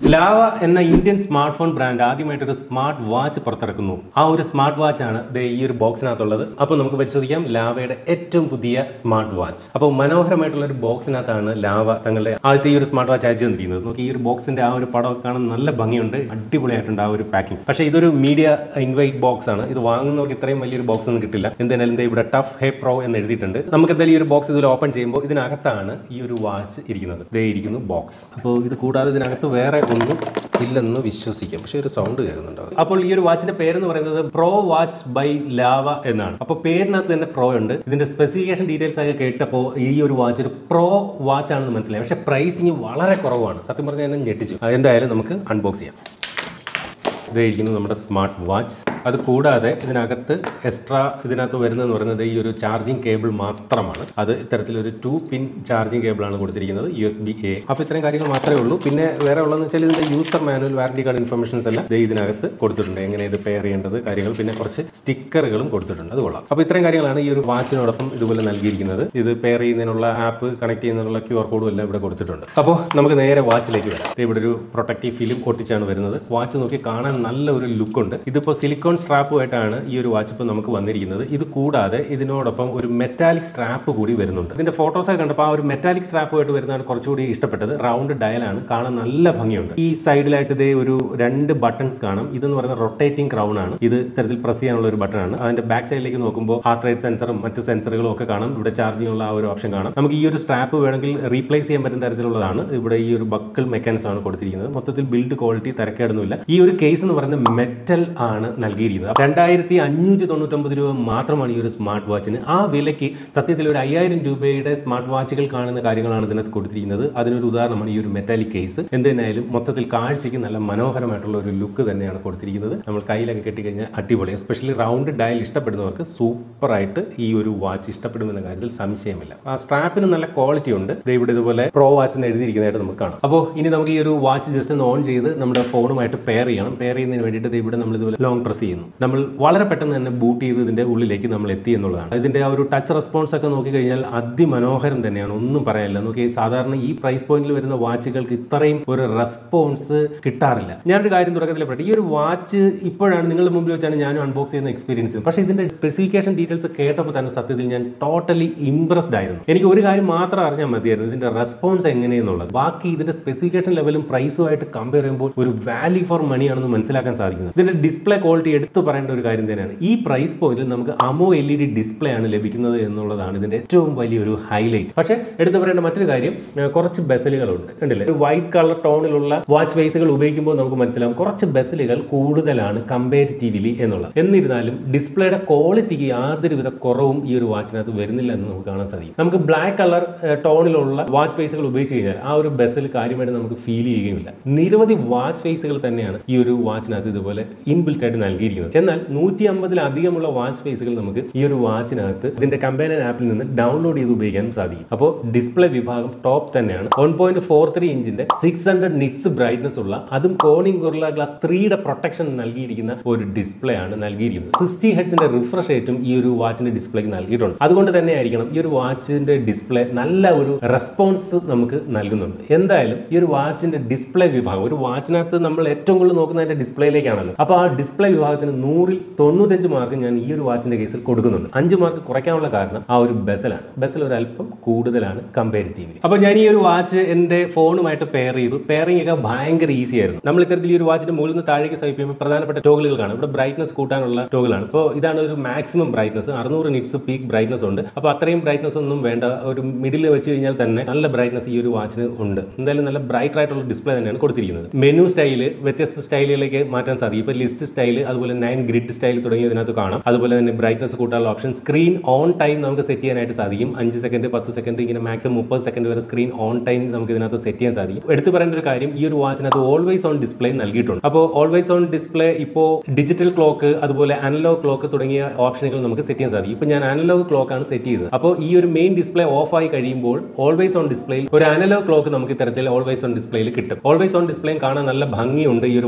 lava എന്ന Indian smart phone brand ആദ്യമായിട്ട് ഒരു സ്മാർട്ട് വാച്ച് പുറത്തിറക്കുന്നു ആ ഒരു സ്മാർട്ട് വാച്ച് ആണ് ദേ ഈ ഒരു ബോക്സിനകത്തുള്ളത് അപ്പോൾ നമുക്ക് പരിശോധിക്കാം ലാവയുടെ ഏറ്റവും പുതിയ സ്മാർട്ട് വാച്ച് അപ്പോൾ മനോഹരമായിട്ടുള്ള ഒരു ബോക്സിനകത്താണ് ലാവ തങ്ങളുടെ ആദ്യത്തെ ഈ ഒരു സ്മാർട്ട് വാച്ച് അയച്ചു തന്നിരിക്കുന്നത് നോക്കി ഈ ഒരു ബോക്സിന്റെ ആ ഒരു പടമൊക്കെ കാണാൻ നല്ല ഭംഗിയുണ്ട് അടിപൊളിയായിട്ടുണ്ട് ആ ഒരു പാക്കിംഗ് പക്ഷേ ഇതൊരു മീഡിയ ഇൻവൈറ്റ് ബോക്സ് ആണ് ഇത് വാങ്ങുന്നവർക്ക് ഇത്രയും വലിയൊരു ബോക്സ് ഒന്നും കിട്ടില്ല എന്തായാലും ദേ ഇവിടെ ടഫ് ഹേ പ്രോ എന്ന് എഴുതിയിട്ടുണ്ട് നമുക്ക് എന്തായാലും ഈ ഒരു ബോക്സ് ഇതിൽ ഓപ്പൺ ചെയ്യുമ്പോൾ ഇതിനകത്താണ് ഈ ഒരു വാച്ച് ഇരിക്കുന്നത് ദേ ഇരിക്കുന്നു ബോക്സ് അപ്പോൾ ഇത് കൂടാതെ ഇതിനകത്ത് വേറെ ഒന്നും ഇല്ലെന്ന് വിശ്വസിക്കാം പക്ഷേ ഒരു സൗണ്ട് കേൾക്കുന്നുണ്ടോ അപ്പോൾ ഈ ഒരു വാച്ചിന്റെ പേരെന്ന് പറയുന്നത് പ്രോ വാച്ച് ബൈ ലാവ എന്നാണ് അപ്പോൾ പേരിനകത്ത് തന്നെ പ്രോ ഉണ്ട് ഇതിന്റെ സ്പെസിഫിക്കേഷൻ ഡീറ്റെയിൽസ് ഒക്കെ കേട്ടപ്പോൾ ഈ ഒരു വാച്ച് ഒരു പ്രോ വാച്ച് ആണെന്ന് മനസ്സിലായി പക്ഷേ പ്രൈസിങ് വളരെ കുറവാണ് സത്യം പറഞ്ഞാൽ എന്നെ ഞെട്ടിച്ചു ആ, എന്തായാലും നമുക്ക് അൺബോക്സ് ചെയ്യാം ഇതായിരിക്കുന്നു നമ്മുടെ സ്മാർട്ട് വാച്ച് അത് കൂടാതെ ഇതിനകത്ത് എക്സ്ട്രാ ഇതിനകത്ത് വരുന്നതെന്ന് പറയുന്നത് ഈ ഒരു ചാർജിങ് കേബിൾ മാത്രമാണ് അത് ഇത്തരത്തിലൊരു ടു പിൻ ചാർജിങ് കേബിളാണ് കൊടുത്തിരിക്കുന്നത് യു എസ് ബി എ അപ്പോൾ ഇത്രയും കാര്യങ്ങൾ മാത്രമേ ഉള്ളൂ പിന്നെ വേറെ ഉള്ളതെന്ന് വെച്ചാൽ ഇതിൻ്റെ user manual warranty card informations എല്ലാം ദേ ഇതിനകത്ത് കൊടുത്തിട്ടുണ്ട് എങ്ങനെ ഇത് പെയർ ചെയ്യേണ്ടത് കാര്യങ്ങൾ പിന്നെ കുറച്ച് സ്റ്റിക്കറുകളും കൊടുത്തിട്ടുണ്ട് അത് കൊള്ളാം അപ്പോൾ ഇത്രയും കാര്യങ്ങളാണ് ഈ ഒരു വാച്ചിനോടൊപ്പം ഇതുപോലെ നൽകിയിരിക്കുന്നത് ഇത് പെയർ ചെയ്യുന്നതിനുള്ള ആപ്പ് കണക്ട് ചെയ്യുന്നതിനുള്ള ക്യു ആർ കോഡും എല്ലാം ഇവിടെ കൊടുത്തിട്ടുണ്ട് അപ്പോൾ നമുക്ക് നേരെ വാച്ചിലേക്ക് വരാം ദേ ഇവിടെ ഒരു പ്രൊട്ടക്റ്റീവ് ഫിലിം ഒട്ടിച്ചാണ് വരുന്നത് വാച്ച് നോക്കി കാണാൻ നല്ല ഒരു ലുക്ക് ഉണ്ട് ഇതിപ്പോൾ സിലിക്കോൺ സ്ട്രാപ്പുമായിട്ടാണ് ഈ ഒരു വാച്ച് ഇപ്പോൾ നമുക്ക് വന്നിരിക്കുന്നത് ഇത് കൂടാതെ ഇതിനോടൊപ്പം ഒരു മെറ്റാലിക് സ്ട്രാപ്പ് കൂടി വരുന്നുണ്ട് ഇതിന്റെ ഫോട്ടോസ് ഒക്കെ കണ്ടപ്പോൾ ആ ഒരു മെറ്റാലിക് സ്ട്രാപ്പുമായിട്ട് വരുന്നതാണ് കുറച്ചുകൂടി ഇഷ്ടപ്പെട്ടത് റൗണ്ട് ഡയലാണ് കാണാൻ നല്ല ഭംഗിയുണ്ട് ഈ സൈഡിലായിട്ട് ഇതേ ഒരു രണ്ട് ബട്ടൺസ് കാണാം ഇതെന്ന് പറയുന്ന റൊട്ടേറ്റിംഗ് ക്രൗൺ ആണ് ഇത് ഇത്തരത്തിൽ പ്രസ് ചെയ്യാനുള്ള ഒരു ബട്ടൺ ആണ് അതിന്റെ ബാക്ക് സൈഡിലേക്ക് നോക്കുമ്പോൾ ഹാർട്ട് റേറ്റ് സെൻസറും മറ്റ് സെൻസറുകളും ഒക്കെ കാണാം ഇവിടെ ചാർജിംഗ് ഉള്ള ആ ഒരു ഓപ്ഷൻ കാണാം നമുക്ക് ഈ ഒരു സ്ട്രാപ്പ് വേണമെങ്കിൽ റീപ്ലേസ് ചെയ്യാൻ പറ്റുന്ന തരത്തിലുള്ളതാണ് ഇവിടെ ഈ ഒരു ബക്കിൾ മെക്കാനിസം ആണ് കൊടുത്തിരിക്കുന്നത് മൊത്തത്തിൽ ബിൽഡ് ക്വാളിറ്റി തരക്കേടൊന്നുമില്ല ഈ ഒരു കേസ് എന്ന് പറയുന്നത് മെറ്റൽ ആണ് നൽകിയിരിക്കുന്നത് രണ്ടായിരത്തി അഞ്ഞൂറ്റി തൊണ്ണൂറ്റൊമ്പത് രൂപ മാത്രമാണ് ഈ ഒരു സ്മാർട്ട് വാച്ചിന് ആ വിലയ്ക്ക് സത്യത്തിൽ ഒരു അയ്യായിരം രൂപയുടെ സ്മാർട്ട് വാച്ചുകൾ കാണുന്ന കാര്യങ്ങളാണ് ഇതിനകത്ത് കൊടുത്തിരിക്കുന്നത് അതിനൊരു ഉദാഹരണമാണ് ഈ ഒരു മെറ്റാലിക് കേസ് എന്തിനായാലും മൊത്തത്തിൽ കാഴ്ചയ്ക്ക് നല്ല മനോഹരമായിട്ടുള്ള ഒരു ലുക്ക് തന്നെയാണ് കൊടുത്തിരിക്കുന്നത് നമ്മൾ കയ്യിലൊക്കെ കെട്ടിക്കഴിഞ്ഞാൽ അടിപൊളി എസ്പെഷ്യലി റൗണ്ട് ഡയൽ ഇഷ്ടപ്പെടുന്നവർക്ക് സൂപ്പറായിട്ട് ഈ ഒരു വാച്ച് ഇഷ്ടപ്പെടുമെന്ന കാര്യത്തിൽ സംശയമില്ല ആ സ്ട്രാപ്പിന് നല്ല ക്വാളിറ്റി ഉണ്ട് ദേ ഇവിടെ ഇതുപോലെ പ്രോ വാച്ച് എന്ന് എഴുതിയിരിക്കുന്നതായിട്ട് നമുക്ക് കാണാം അപ്പോൾ ഇനി നമുക്ക് ഈ ഒരു വാച്ച് ജസ്റ്റ് ഒന്ന് ഓൺ ചെയ്ത് നമ്മുടെ ഫോണുമായിട്ട് പെയർ ചെയ്യണം പെയർ ചെയ്യുന്നതിന് വേണ്ടിയിട്ട് ദേ ഇവിടെ നമ്മൾ ഇതുപോലെ ലോങ് പ്രസ് ചെയ്യുന്നു നമ്മൾ വളരെ പെട്ടെന്ന് തന്നെ ബൂട്ട് ചെയ്ത് ഇതിന്റെ ഉള്ളിലേക്ക് നമ്മൾ എത്തി എന്നുള്ളതാണ് ഇതിന്റെ ആ ഒരു ടച്ച് റെസ്പോൺസ് ഒക്കെ നോക്കിക്കഴിഞ്ഞാൽ അതിമനോഹരം തന്നെയാണ് ഒന്നും പറയാനില്ല നോക്കി സാധാരണ ഈ പ്രൈസ് പോയിന്റിൽ വരുന്ന വാച്ചുകൾക്ക് ഇത്രയും ഒരു റെസ്പോൺസ് കിട്ടാറില്ല ഞാനൊരു കാര്യം തുടക്കത്തിൽ പറയട്ടെ ഈ ഒരു വാച്ച് ഇപ്പോഴാണ് നിങ്ങളുടെ മുമ്പിൽ വെച്ചാണ് ഞാനും അൺബോക്സ് ചെയ്യുന്ന എക്സ്പീരിയൻസ് പക്ഷേ ഇതിന്റെ സ്പെസിഫിക്കേഷൻ ഡീറ്റെയിൽസ് കേട്ടപ്പോൾ തന്നെ സത്യത്തിൽ ഞാൻ ടോട്ടലി ഇംപ്രസ്ഡ് ആയിരുന്നു എനിക്ക് ഒരു കാര്യം മാത്രം അറിഞ്ഞാൽ മതിയായിരുന്നു ഇതിന്റെ റെസ്പോൺസ് എങ്ങനെയെന്നുള്ളത് ബാക്കി ഇതിന്റെ സ്പെസിഫിക്കേഷൻ ലെവലും പ്രൈസുമായിട്ട് കമ്പയർ ചെയ്യുമ്പോൾ ഒരു വാല്യൂ ഫോർ മണി ആണെന്ന് മനസ്സിലാക്കാൻ സാധിക്കുന്നത് ഇതിന്റെ ഡിസ്പ്ലേ ക്വാളിറ്റി എടുത്തു പറയേണ്ട ഒരു കാര്യം തന്നെയാണ് ഈ പ്രൈസ് പോയിന്റിൽ നമുക്ക് AMOLED display ആണ് ലഭിക്കുന്നത് എന്നുള്ളതാണ് ഇതിന്റെ ഏറ്റവും വലിയൊരു ഹൈലൈറ്റ് പക്ഷേ എടുത്തു പറയേണ്ട മറ്റൊരു കാര്യം ഏഹ് കുറച്ച് ബെസലുകളുണ്ട് കണ്ടില്ലേ ഒരു വൈറ്റ് കളർ ടോണിലുള്ള വാച്ച് ഫേസുകൾ ഉപയോഗിക്കുമ്പോൾ നമുക്ക് മനസ്സിലാവും കുറച്ച് ബെസലുകൾ കൂടുതലാണ് കമ്പാരിറ്റീവ്ലി എന്നുള്ളത് എന്നിരുന്നാലും ഡിസ്പ്ലേയുടെ ക്വാളിറ്റിക്ക് യാതൊരുവിധ കുറവും ഈ ഒരു വാച്ചിനകത്ത് വരുന്നില്ല എന്ന് നമുക്ക് കാണാൻ സാധിക്കും നമുക്ക് ബ്ലാക്ക് കളർ ടോണിലുള്ള വാച്ച് ഫേസുകൾ ഉപയോഗിച്ച് കഴിഞ്ഞാൽ ആ ഒരു ബെസൽ കാര്യമായിട്ട് നമുക്ക് ഫീൽ ചെയ്യുകയുമില്ല നിരവധി വാച്ച് ഫേസുകൾ തന്നെയാണ് ഈ ഒരു വാച്ചിനകത്ത് ഇതുപോലെ ഇൻബിൽറ്റ് ആയിട്ട് നൽകിയിരിക്കുന്നത് എന്നാൽ നൂറ്റി അമ്പതിലധികമുള്ള വാച്ച് ഫേസുകൾ നമുക്ക് ഈ ഒരു വാച്ചിനകത്ത് ഇതിന്റെ കമ്പാനിയൻ ആപ്പിൽ നിന്ന് ഡൗൺലോഡ് ചെയ്ത് ഉപയോഗിക്കാൻ സാധിക്കും അപ്പോൾ ഡിസ്പ്ലേ വിഭാഗം ടോപ്പ് തന്നെയാണ് വൺ പോയിന്റ് ഫോർ ത്രീ ഇഞ്ചിന്റെ സിക്സ് ഹൺഡ്രഡ് നിറ്റ്സ് ബ്രൈറ്റ്നസ് ഉള്ള അതും കോണിംഗ് ഗൊറില്ല ഗ്ലാസ് ത്രീയുടെ പ്രൊട്ടക്ഷൻ നൽകിയിരിക്കുന്ന ഒരു ഡിസ്പ്ലേ ആണ് നൽകിയിരിക്കുന്നത് സിക്സ്റ്റി ഹെഡ്സിന്റെ റിഫ്രഷ് റേറ്റും ഈ ഒരു വാച്ചിന്റെ ഡിസ്പ്ലേക്ക് നൽകിയിട്ടുണ്ട് അതുകൊണ്ട് തന്നെ ആയിരിക്കണം ഈ ഒരു വാച്ചിന്റെ ഡിസ്പ്ലേ നല്ല ഒരു റെസ്പോൺസ് നമുക്ക് നൽകുന്നുണ്ട് എന്തായാലും ഈ ഒരു വാച്ചിന്റെ ഡിസ്പ്ലേ വിഭാഗം ഒരു വാച്ചിനകത്ത് നമ്മൾ ഏറ്റവും കൂടുതൽ നോക്കുന്ന അതിന്റെ ഡിസ്പ്ലേയിലേക്കാണല്ലോ അപ്പോൾ ആ ഡിസ്പ്ലേ വിഭാഗത്തിന് നൂറിൽ തൊണ്ണൂറ്റഞ്ച് മാർക്ക് ഞാൻ ഈ ഒരു വാച്ചിന്റെ കേസിൽ കൊടുക്കുന്നുണ്ട് അഞ്ച് മാർക്ക് കുറയ്ക്കാനുള്ള കാരണം ആ ഒരു ബെസലാണ് ബെസൽ ഒരു അല്പം കൂടുതലാണ് കമ്പാരിറ്റീവ്ലി അപ്പോൾ ഞാൻ ഈ ഒരു വാച്ച് എൻ്റെ ഫോണുമായിട്ട് പെയർ ചെയ്തു പെയറിംഗ് ഒക്കെ ഭയങ്കര ഈസി ആയിരുന്നു നമ്മൾ ഇത്തരത്തിൽ ഈ ഒരു വാച്ചിന്റെ മുകളിൽ നിന്ന് താഴേക്ക് സ്വൈപ്പ് ചെയ്യുമ്പോൾ പ്രധാനപ്പെട്ട ടോഗിളുകൾ കാണും ഇവിടെ ബ്രൈറ്റ്നസ് കൂട്ടാനുള്ള ടോഗിളാണ് അപ്പോൾ ഇതാണ് ഒരു മാക്സിമം ബ്രൈറ്റ്നസ് അറുന്നൂറ് നിറ്റ്സ് പീക്ക് ബ്രൈറ്റ്നസ് ഉണ്ട് അപ്പോൾ അത്രയും ബ്രൈറ്റ്നസ് ഒന്നും വേണ്ട ഒരു മിഡിൽ വെച്ച് കഴിഞ്ഞാൽ തന്നെ നല്ല ബ്രൈറ്റ്നസ് ഈ ഒരു വാച്ചിന് ഉണ്ട് എന്തായാലും നല്ല ബ്രൈറ്റ് ആയിട്ടുള്ള ഡിസ്പ്ലേ തന്നെയാണ് കൊടുത്തിരിക്കുന്നത് മെനു സ്റ്റൈല് വ്യത്യസ്ത സ്റ്റൈലുകളിലേക്ക് മാറ്റാൻ സാധിക്കും ഇപ്പോൾ ലിസ്റ്റ് സ്റ്റൈൽ അതുപോലെ നയൻ ഗ്രിഡ് സ്റ്റൈൽ തുടങ്ങിയ ഇതിനകത്ത് കാണാം അതുപോലെ തന്നെ ബ്രൈറ്റ്നസ് കൂട്ടാനുള്ള ഓപ്ഷൻ സ്ക്രീൻ ഓൺ ടൈം നമുക്ക് സെറ്റ് ചെയ്യാനായിട്ട് സാധിക്കും അഞ്ച് സെക്കൻഡ് പത്ത് സെക്കൻഡ് ഇങ്ങനെ മാക്സിമം മുപ്പത് സെക്കൻഡ് വരെ സ്ക്രീൻ ഓൺ ടൈം നമുക്ക് ഇതിനകത്ത് സെറ്റ് ചെയ്യാൻ സാധിക്കും എടുത്തു പറയേണ്ട ഒരു കാര്യം ഈ ഒരു വാച്ചിനകത്ത് ഓൾവേസ് ഓൺ ഡിസ്പ്ലേ നൽകിയിട്ടുണ്ട് അപ്പോൾ ഓൾവേസ് ഓൺ ഡിസ്പ്ലേ ഇപ്പോൾ ഡിജിറ്റൽ ക്ലോക്ക് അതുപോലെ അനലോഗ് ക്ലോക്ക് തുടങ്ങിയ ഓപ്ഷനുകൾ നമുക്ക് സെറ്റ് ചെയ്യാൻ സാധിക്കും ഇപ്പോൾ ഞാൻ അനലോഗ് ക്ലോക്ക് ആണ് സെറ്റ് ചെയ്തത് അപ്പോൾ ഈ ഒരു മെയിൻ ഡിസ്പ്ലേ ഓഫ് ആയി കഴിയുമ്പോൾ ഓൾവേസ് ഓൺ ഡിസ്പ്ലേയിൽ ഒരു അനലോഗ് ക്ലോക്ക് നമുക്ക് ഇത്തരത്തിൽ ഓൾവേസ് ഓൺ ഡിസ്പ്ലേയിൽ കിട്ടും ഓൾവേസ് ഓൺ ഡിസ്പ്ലേയും കാണാൻ നല്ല ഭംഗിയുണ്ട് ഈ ഒരു വാച്ചിനകത്ത്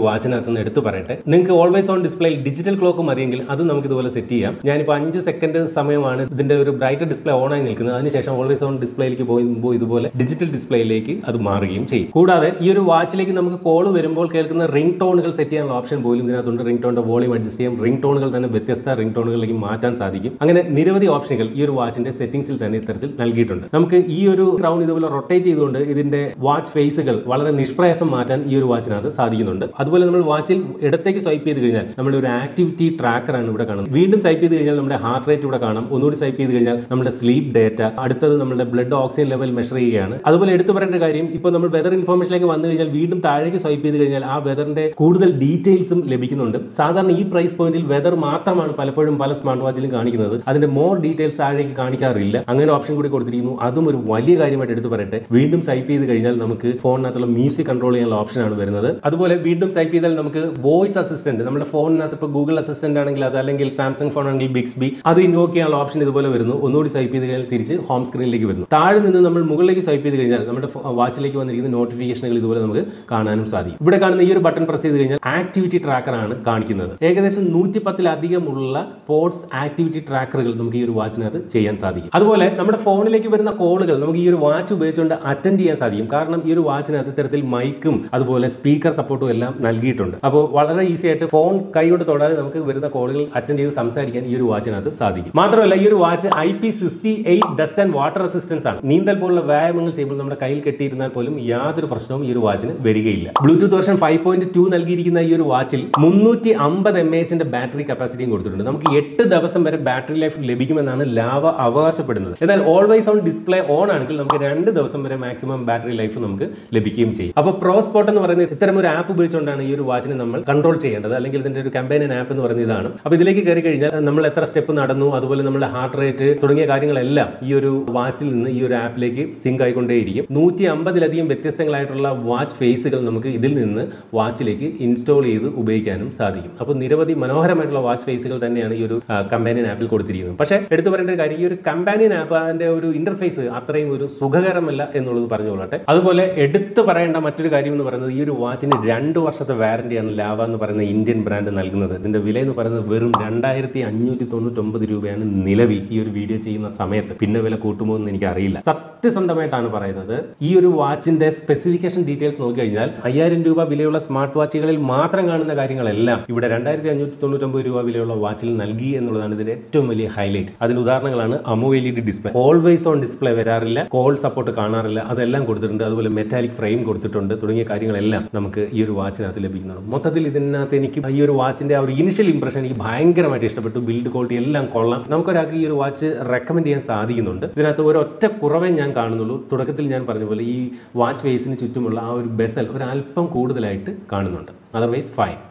നിന്ന് എടുത്തു പറയട്ടെ നിങ്ങൾക്ക് ഓൾവേസ് ഓൺ ഡിസ്പ്ലേയിൽ ഡിജിറ്റൽ ക്ലോക്ക് മതിയെങ്കിൽ അത് നമുക്ക് ഇതുപോലെ സെറ്റ് ചെയ്യാം ഞാനിപ്പോൾ അഞ്ച് സെക്കൻഡ് സമയമാണ് ഇതിന്റെ ഒരു ബ്രൈറ്റ് ഡിസ്പ്ലേ ഓൺ ആയി നിൽക്കുന്നത് അതിനുശേഷം ഓൾവേസ് ഓൺ ഡിസ്പ്ലേയിലേക്ക് പോകുമ്പോൾ ഇതുപോലെ ഡിജിറ്റൽ ഡിസ്പ്ലേയിലേക്ക് അത് മാറുകയും ചെയ്യും കൂടാതെ ഈ ഒരു വാച്ചിലേക്ക് നമുക്ക് കോൾ വരുമ്പോൾ കേൾക്കുന്ന റിംഗ് ടോണുകൾ സെറ്റ് ചെയ്യാനുള്ള ഓപ്ഷൻ പോലും ഇതിനകത്തുണ്ട് റിംഗ് ടോണിന്റെ വോളിയം അഡ്ജസ്റ്റ് ചെയ്യാം റിംഗ് ടോണുകൾ തന്നെ വ്യത്യസ്ത റിംഗ് ടോണുകളിലേക്ക് മാറ്റാൻ സാധിക്കും അങ്ങനെ നിരവധി ഓപ്ഷനുകൾ ഈ ഒരു വാച്ചിന്റെ സെറ്റിംഗ്സിൽ തന്നെ ഇത്തരത്തിൽ നൽകിയിട്ടുണ്ട് നമുക്ക് ഈ ഒരു ക്രൗൺ ഇതുപോലെ റൊട്ടേറ്റ് ചെയ്തുകൊണ്ട് ഇതിന്റെ വാച്ച് ഫേസുകൾ വളരെ നിഷ്പ്രയാസം മാറ്റാൻ ഈ ഒരു വാച്ചിനകത്ത് സാധിക്കുന്നുണ്ട് അതുപോലെ നമ്മൾ വാച്ചിൽ ഇടത്തേക്ക് സ്വൈപ്പ് ചെയ്ത് കഴിഞ്ഞാൽ നമ്മുടെ ഒരു ആക്ടിവിറ്റി ട്രാക്കറാണ് ഇവിടെ കാണുന്നത് വീണ്ടും സ്വൈപ്പ് ചെയ്ത് കഴിഞ്ഞാൽ നമ്മുടെ ഹാർട്ട് റേറ്റ് ഇവിടെ കാണാം ഒന്നുകൂടി സ്വൈപ്പ് ചെയ്ത് കഴിഞ്ഞാൽ നമ്മുടെ സ്ലീപ്പ് ഡേറ്റ അടുത്തത് നമ്മുടെ ബ്ലഡ് ഓക്സിജൻ ലെവൽ മെഷർ ചെയ്യുകയാണ് അതുപോലെ എടുത്തു പറയേണ്ട കാര്യം ഇപ്പോൾ നമ്മൾ വെതർ ഇൻഫർമേഷനിലേക്ക് വന്നു കഴിഞ്ഞാൽ വീണ്ടും താഴേക്ക് സ്വൈപ്പ് ചെയ്ത് കഴിഞ്ഞാൽ ആ വെതറിന്റെ കൂടുതൽ ഡീറ്റെയിൽസും ലഭിക്കുന്നുണ്ട് സാധാരണ ഈ പ്രൈസ് പോയിന്റിൽ വെതർ മാത്രമാണ് പലപ്പോഴും പല സ്മാർട്ട് വാച്ചിലും കാണിക്കുന്നത് അതിന്റെ മോർ ഡീറ്റെയിൽസ് താഴേക്ക് കാണിക്കാറില്ല അങ്ങനെ ഓപ്ഷൻ കൂടി കൊടുത്തിരിക്കുന്നു അതും ഒരു വലിയ കാര്യമായിട്ട് എടുത്തു പറയട്ടെ വീണ്ടും സ്വൈപ്പ് ചെയ്ത് കഴിഞ്ഞാൽ നമുക്ക് ഫോണിനകത്തുള്ള മ്യൂസിക് കൺട്രോൾ ചെയ്യാനുള്ള ഓപ്ഷനാണ് വരുന്നത് അതുപോലെ വീണ്ടും സ്വൈപ്പ് ചെയ്താൽ നമുക്ക് വോയിസ് അസിസ്റ്റന്റ് നമ്മുടെ ഫോണിനകത്ത് ഇപ്പോൾ ഗൂഗിൾ അസിസ്റ്റന്റ് ആണെങ്കിൽ അത് അല്ലെങ്കിൽ സാംസങ് ഫോൺ ആണെങ്കിൽ ബിക്സ്ബി അത് ഇൻവോക്ക് ചെയ്യാനുള്ള ഓപ്ഷൻ ഇതുപോലെ വരുന്നു ഒന്നുകൂടി സ്വൈപ്പ് ചെയ്ത് കഴിഞ്ഞാൽ തിരിച്ച് ഹോം സ്ക്രീനിലേക്ക് വരുന്നു താഴെ നിന്ന് നമ്മൾ മുകളിലേക്ക് സ്വൈപ്പ് ചെയ്ത് കഴിഞ്ഞാൽ നമ്മുടെ വാച്ചിലേക്ക് വന്നിരിക്കുന്ന നോട്ടിഫിക്കേഷനുകൾ ഇതുപോലെ നമുക്ക് കാണാനും സാധിക്കും ഇവിടെ കാണുന്ന ഈ ഒരു ബട്ടൺ പ്രസ് ചെയ്ത് കഴിഞ്ഞാൽ ആക്ടിവിറ്റി ട്രാക്കറാണ് കാണിക്കുന്നത് ഏകദേശം നൂറ്റി പത്തിലധികമുള്ള സ്പോർട്സ് ആക്ടിവിറ്റി ട്രാക്കറുകൾ നമുക്ക് ഈ ഒരു വാച്ചിനകത്ത് ചെയ്യാൻ സാധിക്കും അതുപോലെ നമ്മുടെ ഫോണിലേക്ക് വരുന്ന കോളുകൾ നമുക്ക് ഈ ഒരു വാച്ച് ഉപയോഗിച്ചുകൊണ്ട് അറ്റൻഡ് ചെയ്യാൻ സാധിക്കും കാരണം ഈ ഒരു വാച്ചിനകത്ത് ഇത്തരത്തിൽ മൈക്കും അതുപോലെ സ്പീക്കർ സപ്പോർട്ടും എല്ലാം നൽകിയിട്ടുണ്ട് അപ്പോൾ വളരെ ഈസി ആയിട്ട് ഫോൺ കൈകൊണ്ട് തൊടാതെ നമുക്ക് വരുന്ന കോളുകൾ അറ്റൻഡ് ചെയ്ത് സംസാരിക്കാൻ ഈ ഒരു വാച്ചിനകത്ത് സാധിക്കും മാത്രമല്ല ഈ ഒരു watch I P sixty eight dust and water resistance ആണ് നീന്തൽ പോലുള്ള വ്യായാമങ്ങൾ ചെയ്യുമ്പോൾ നമ്മുടെ കയ്യിൽ കെട്ടിയിരുന്നാൽ പോലും യാതൊരു പ്രശ്നവും ഈ ഒരു വാച്ചിന് വരികയില്ല bluetooth version five point two നൽകിയിരിക്കുന്ന ഈ ഒരു വാച്ചിൽ മുന്നൂറ്റി അമ്പത് എം എച്ചിന്റെ ബാറ്ററി കപ്പാസിറ്റിയും കൊടുത്തിട്ടുണ്ട് നമുക്ക് എട്ട് ദിവസം വരെ ബാറ്ററി ലൈഫ് ലഭിക്കുമെന്നാണ് ലാവ അവകാശപ്പെടുന്നത് എന്നാൽ ഓൾവേസ് ഓൺ ഡിസ്പ്ലേ ഓൺ ആണെങ്കിൽ നമുക്ക് രണ്ട് ദിവസം വരെ മാക്സിമം ബാറ്ററി ലൈഫ് നമുക്ക് ലഭിക്കുകയും ചെയ്യും അപ്പോൾ പ്രോ സ്പോട്ട് എന്ന് പറയുന്നത് ഇത്തരം ഒരു ആപ്പ് ഉപയോഗിച്ചുകൊണ്ടാണ് ഈ ഒരു വാച്ചിനെ നമ്മൾ കൺട്രോൾ ചെയ്യേണ്ടത് അല്ലെങ്കിൽ ഇതിന്റെ ഒരു കമ്പൈനൻ ആപ്പ് എന്ന് പറയുന്നത് ഇതാണ് അപ്പോൾ ഇതിലേക്ക് കയറി കഴിഞ്ഞാൽ നമ്മൾ എത്ര സ്റ്റെപ്പ് നടന്നു അതുപോലെ നമ്മുടെ ഹാർട്ട് റേറ്റ് തുടങ്ങിയ കാര്യങ്ങളെല്ലാം ഈ ഒരു വാച്ചിൽ നിന്ന് ഈ ഒരു ആപ്പിലേക്ക് സിങ്ക് ആയിക്കൊണ്ടേയിരിക്കും നൂറ്റി അമ്പതിലധികം വ്യത്യസ്തങ്ങളായിട്ടുള്ള വാച്ച് ഫേസുകൾ നമുക്ക് ഇതിൽ നിന്ന് വാച്ചിലേക്ക് ഇൻസ്റ്റാൾ ചെയ്ത് ഉപയോഗിക്കാനും സാധിക്കും അപ്പോൾ നിരവധി മനോഹരമായിട്ടുള്ള വാച്ച് ഫേസുകൾ തന്നെയാണ് ഈ ഒരു കമ്പാനിയൻ ആപ്പിൽ കൊടുത്തിരിക്കുന്നത് പക്ഷേ എടുത്തു പറയേണ്ട ഒരു കാര്യം ഈ ഒരു കമ്പാനിയൻ ആപ്പ് അതിന്റെ ഒരു ഇന്റർഫേസ് അത്രയും ഒരു സുഖകരമല്ല എന്നുള്ളത് പറഞ്ഞുകൊള്ളട്ടെ അതുപോലെ എടുത്തു പറയേണ്ട മറ്റൊരു കാര്യം എന്ന് പറയുന്നത് ഈ ഒരു വാച്ചിന് രണ്ട് വർഷത്തെ വാറന്റിയാണ് ലാവ എന്ന് പറയുന്ന ഇന്ത്യൻ ബ്രാൻഡ് നൽകുന്നത് ഇതിന്റെ വില എന്ന് പറയുന്നത് വെറും രണ്ടായിരത്തി അഞ്ഞൂറ്റി തൊണ്ണൂറ്റൊമ്പത് രൂപയാണ് നിലവിൽ ഈ ഒരു വീഡിയോ ചെയ്യുന്ന സമയത്ത് പിന്നെ വില കൂട്ടുമോ എന്ന് എനിക്ക് അറിയില്ല സത്യസന്ധമായിട്ടാണ് പറയുന്നത് ഈ ഒരു വാച്ചിന്റെ സ്പെസിഫിക്കേഷൻ ഡീറ്റെയിൽസ് നോക്കിക്കഴിഞ്ഞാൽ അയ്യായിരം രൂപ വിലയുള്ള സ്മാർട്ട് വാച്ചുകളിൽ മാത്രം കാണുന്ന കാര്യങ്ങളെല്ലാം ഇവിടെ രണ്ടായിരത്തി അഞ്ഞൂറ്റി തൊണ്ണൂറ്റൊമ്പത് രൂപ വിലയുള്ള വാച്ചിൽ നൽകി എന്നുള്ളതാണ് ഇതിന്റെ ഏറ്റവും വലിയ ഹൈലൈറ്റ് അതിന് ഉദാഹരണങ്ങളാണ് AMOLED display always on display വരാറില്ല കോൾ സപ്പോർട്ട് കാണാറില്ല അതെല്ലാം കൊടുത്തിട്ടുണ്ട് അതുപോലെ മെറ്റാലിക് ഫ്രെയിം കൊടുത്തിട്ടുണ്ട് തുടങ്ങിയ കാര്യങ്ങളെല്ലാം നമുക്ക് ഈ ഒരു വാച്ചിനകത്ത് ലഭിക്കുന്നുണ്ട് മൊത്തത്തിൽ ഇതിനകത്ത് എനിക്ക് ഈ ഒരു വാച്ചിന്റെ ആ ഒരു ഇനിഷ്യൽ ഇംപ്രഷൻ എനിക്ക് ഭയങ്കരമായിട്ട് ഇഷ്ടപ്പെട്ടു ബിൽഡ് ക്വാളിറ്റി എല്ലാം കൊള്ളാം നമുക്കൊരാൾക്ക് ഈ ഒരു വാച്ച് റെക്കമെൻഡ് ചെയ്യാൻ സാധിക്കുന്നുണ്ട് ഇതിനകത്ത് ഒരൊറ്റ കുറവേ ഞാൻ കാണുന്നുള്ളൂ തുടക്കത്തിൽ ഞാൻ പറഞ്ഞ പോലെ ഈ വാച്ച് ഫേസിന് ചുറ്റുമുള്ള ആ ഒരു ബെസൽ ഒരല്പം കൂടുതലായിട്ട് കാണുന്നുണ്ട് അതർവൈസ് ഫൈൻ